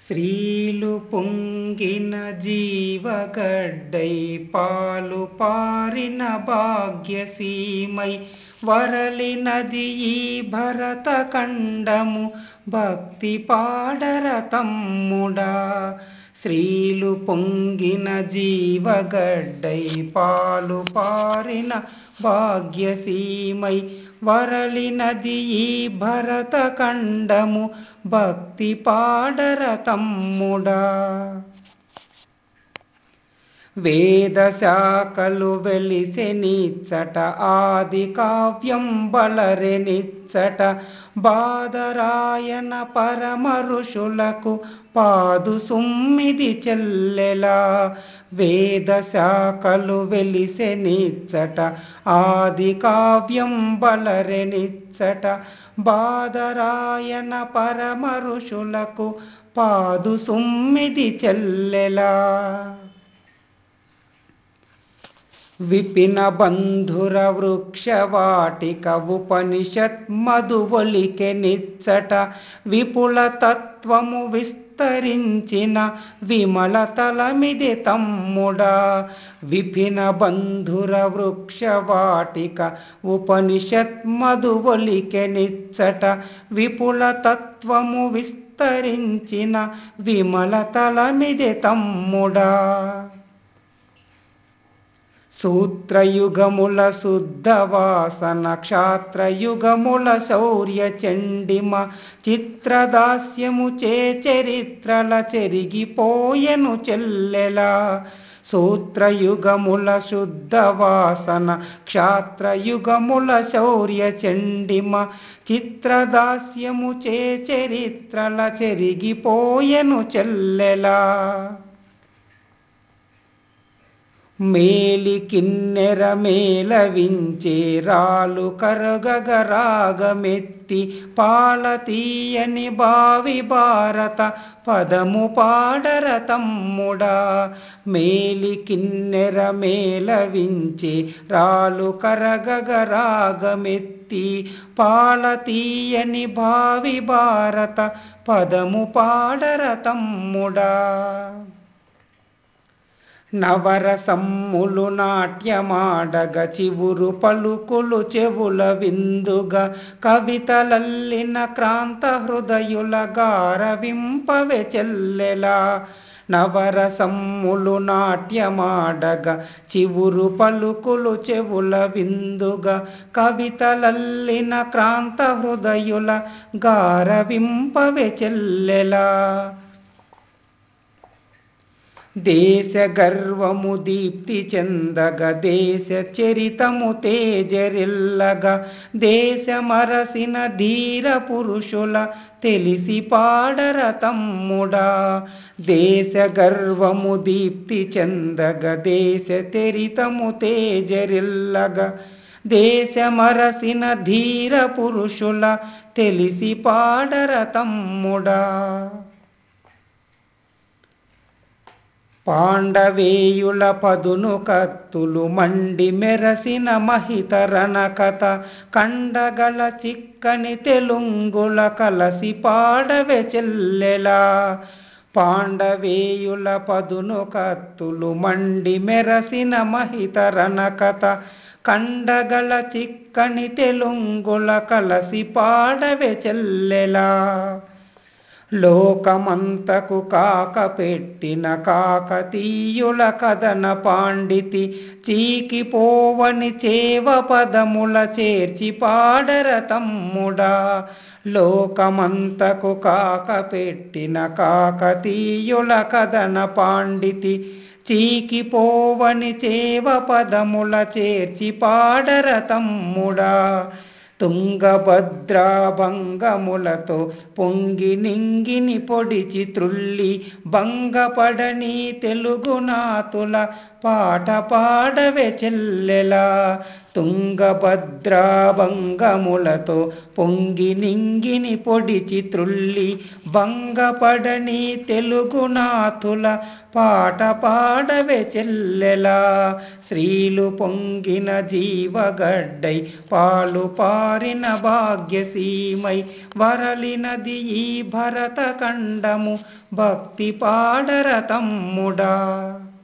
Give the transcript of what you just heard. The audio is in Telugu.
స్త్రీలు పొంగిన జీవగడ్డై పాలు పారిన భాగ్యసీమై వరలినది ఈ భరత ఖండము భక్తి పాడర తమ్ముడా స్త్రీలు పొంగిన జీవగడ్డై పాలు పారిన భాగ్యసీమై వరలినది ఈ భరత ఖండము భక్తి పాడర తమ్ముడా వేద శాఖలు వెలిసెనిచ్చట ఆది కావ్యం బలరెనిచ్చట బాదరాయన పరమ ఋషులకు పాదు సుమ్మిది చెల్లెలా వేద శాఖలు వెలిసెనిచ్చట ఆది కావ్యం బలరెనిచ్చట బాదరాయన పరమ ఋషులకు పాదు సుమ్మిది చెల్లెలా విపిన బంధుర వృక్షవాటిక ఉపనిషత్ మధువొలికె నిచ్చట విపుల తత్వము విస్తరించిన విమల తలమిది తమ్ముడా విపిన బంధుర వృక్షవాటిక ఉపనిషత్ మధువొలికె నిచ్చట విపుల తత్వము విస్తరించిన విమల తలమిది తమ్ముడా సూత్రయుగముల శుద్ధవాసన క్షాత్రయుగముల శౌర్య చండిమ చిత్రదాస్యము చే చరిత్రల చెరిగిపోయెను చెల్లెలా సూత్రయుగముల శుద్ధవాసన క్షాత్రయుగముల శౌర్య చండిమ చిత్రదాస్యము చే చరిత్రల చెరిగిపోయెను చెల్లెలా మేలి కిన్నెర మేలవించే రాలు కరగగ రాగమెత్తి పాల తీయని బావి భారత పదము పాడర తమ్ముడా మేలి కిన్నెర మేలవించే రాలు కరగగ రాగమెత్తి పాల తీయని భావి భారత పదము పాడర తమ్ముడా నవరసమ్ములు నాట్యమాడగ చివురు పలుకులు చెవుల విందుగా కవితలల్లిన క్రాంత హృదయుల గారవింపవె చెల్లెలా నవరసమ్ములు నాట్యమాడగ చివురు పలుకులు చెవుల విందుగా కవితలల్లిన క్రాంత హృదయుల గారవింపవె చెల్లెలా దేశ గర్వము దీప్తి చెందగ దేశ చరితము తేజరిల్లగ దేశ మరసిన ధీర పురుషుల తెలిసి పాడర తమ్ముడా దేశ గర్వము దీప్తి చెందగ దేశ చరితము తేజరిల్లగ దేశ మరసిన ధీర పురుషుల తెలిసి పాడర తమ్ముడా పాండవేయుల పదును కత్తులు మండి మెరసిన మహితరణ కథ కండగల చిక్కని తెలుంగుల కలసి పాడవె చెల్లెలా పాండవేయుల పదును కత్తులు మండి మెరసిన మహితరణ కథ కండగల చిక్కని తెలుంగుల కలసి పాడవె చెల్లెలా లోకమంతకు కాక పెట్టిన కాకతీయుల కథన పాండితి చీకిపోవని చేవ పదముల చేర్చి పాడర తమ్ముడా లోకమంతకు కాక పెట్టిన కాకతీయుల కథన పాండితి చీకిపోవని చేవ పదముల చేర్చి పాడర తమ్ముడా తుంగభద్రా భంగములతో పొంగి నింగిని పొడిచి త్రుల్లి భంగపడని తెలుగునాతుల పాట పాడవే చెల్లెలా తుంగభద్రాభంగములతో పొంగి నింగిని పొడిచి త్రుల్లి భంగపడని తెలుగునాథుల పాట పాడవే చెల్లెలా శ్రీలు పొంగిన జీవగడ్డై పాలు పారిన భాగ్యసీమై వరలినది ఈ భరత ఖండము భక్తి పాడర తమ్ముడా